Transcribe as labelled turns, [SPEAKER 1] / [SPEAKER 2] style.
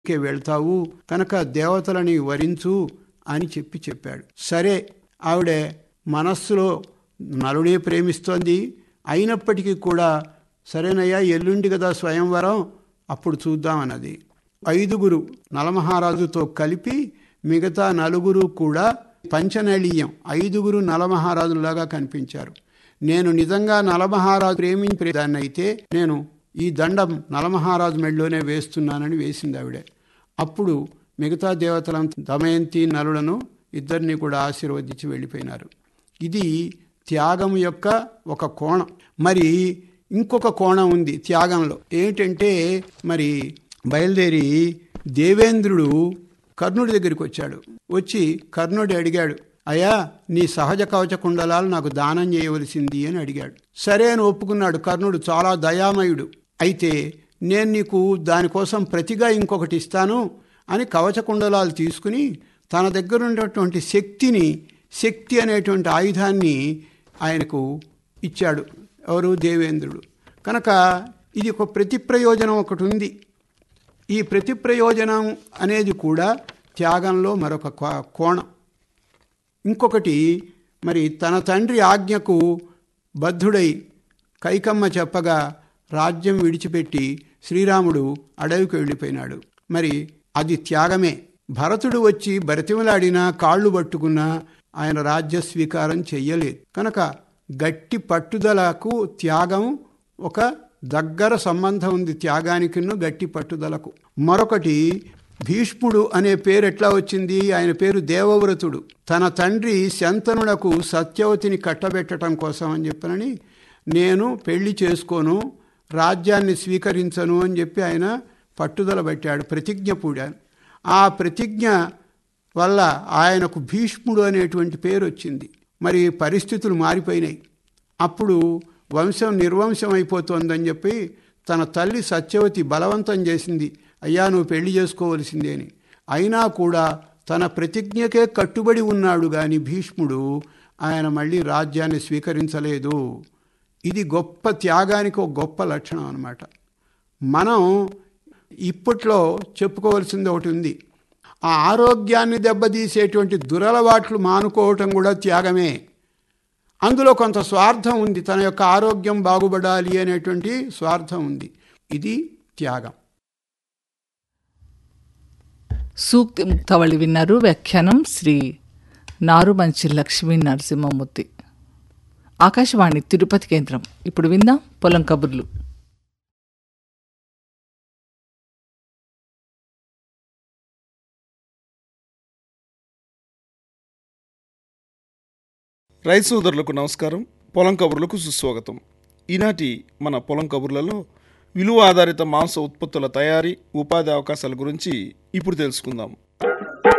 [SPEAKER 1] కే వెళ్తావు కనుక దేవతలని వరించు అని చెప్పి చెప్పాడు సరే ఆవిడ మనస్సులో నలుడే ప్రేమిస్తోంది అయినప్పటికీ కూడా సరేనయ్యా ఎల్లుండి కదా స్వయంవరం అప్పుడు చూద్దామన్నది ఐదుగురు నలమహారాజుతో కలిపి మిగతా నలుగురు కూడా పంచనళీయం ఐదుగురు నలమహారాజులాగా కనిపించారు నేను నిజంగా నలమహారాజు ప్రేమించే దాన్ని అయితే నేను ఈ దండం నలమహారాజు మెళ్ళలోనే వేస్తున్నానని వేసింది ఆవిడే అప్పుడు మిగతా దేవతలంతా దమయంతి నలులను ఇద్దరిని కూడా ఆశీర్వదించి వెళ్ళిపోయినారు ఇది త్యాగం యొక్క ఒక కోణం మరి ఇంకొక కోణం ఉంది త్యాగంలో ఏంటంటే మరి బయలుదేరి దేవేంద్రుడు కర్ణుడి దగ్గరికి వచ్చాడు వచ్చి కర్ణుడు అడిగాడు అయ్యా నీ సహజ కవచ కుండలాలు నాకు దానం చేయవలసింది అని అడిగాడు సరే అని ఒప్పుకున్నాడు కర్ణుడు చాలా దయామయుడు అయితే నేను నీకు దానికోసం ప్రతిగా ఇంకొకటి ఇస్తాను అని కవచ కుండలాలు తీసుకుని తన దగ్గర ఉన్నటువంటి శక్తిని శక్తి అనేటువంటి ఆయుధాన్ని ఆయనకు ఇచ్చాడు ఎవరు దేవేంద్రుడు కనుక ఇది ఒక ప్రతి ప్రయోజనం ఒకటి ఉంది ఈ ప్రతి ప్రయోజనం అనేది కూడా త్యాగంలో మరొక కో- కోణం ఇంకొకటి మరి తన తండ్రి ఆజ్ఞకు బద్ధుడై కైకమ్మ చెప్పగా రాజ్యం విడిచిపెట్టి శ్రీరాముడు అడవికి వెళ్ళిపోయినాడు మరి అది త్యాగమే భరతుడు వచ్చి భరతిమలాడినా కాళ్ళు పట్టుకున్నా ఆయన రాజ్య స్వీకారం చెయ్యలేదు కనుక గట్టి పట్టుదలకు త్యాగం ఒక దగ్గర సంబంధం ఉంది త్యాగానికిను గట్టి పట్టుదలకు మరొకటి భీష్ముడు అనే పేరు ఎట్లా వచ్చింది ఆయన పేరు దేవవ్రతుడు తన తండ్రి శంతనులకు సత్యవతిని కట్టబెట్టడం కోసం అని చెప్పనని నేను పెళ్లి చేసుకోను రాజ్యాన్ని స్వీకరించను అని చెప్పి ఆయన పట్టుదల పెట్టాడు ప్రతిజ్ఞ పూడాను ఆ ప్రతిజ్ఞ వల్ల ఆయనకు భీష్ముడు అనేటువంటి పేరు వచ్చింది మరి పరిస్థితులు మారిపోయినాయి అప్పుడు వంశం నిర్వంశం అయిపోతోందని చెప్పి తన తల్లి సత్యవతి బలవంతం చేసింది అయ్యా నువ్వు పెళ్లి చేసుకోవలసిందే అని అయినా కూడా తన ప్రతిజ్ఞకే కట్టుబడి ఉన్నాడు గాని భీష్ముడు ఆయన మళ్ళీ రాజ్యాన్ని స్వీకరించలేదు ఇది గొప్ప త్యాగానికి ఒక గొప్ప లక్షణం అన్నమాట మనం ఇప్పట్లో చెప్పుకోవాల్సింది ఒకటి ఉంది ఆ ఆరోగ్యాన్ని దెబ్బతీసేటువంటి దురలవాట్లు మానుకోవటం కూడా త్యాగమే అందులో కొంత స్వార్థం ఉంది తన యొక్క ఆరోగ్యం బాగుపడాలి అనేటువంటి స్వార్థం ఉంది ఇది త్యాగం
[SPEAKER 2] సూక్తి ముక్తవళి విన్నారు వ్యాఖ్యానం శ్రీ నారుమంచి లక్ష్మీ నరసింహమూర్తి ఆకాశవాణి తిరుపతి కేంద్రం ఇప్పుడు విందాం పొలం కబుర్లు
[SPEAKER 3] రైతు సోదరులకు నమస్కారం పొలం కబుర్లకు సుస్వాగతం ఈనాటి మన పొలం కబుర్లలో విలువ ఆధారిత మాంస ఉత్పత్తుల తయారీ ఉపాధి అవకాశాల గురించి ఇప్పుడు తెలుసుకుందాం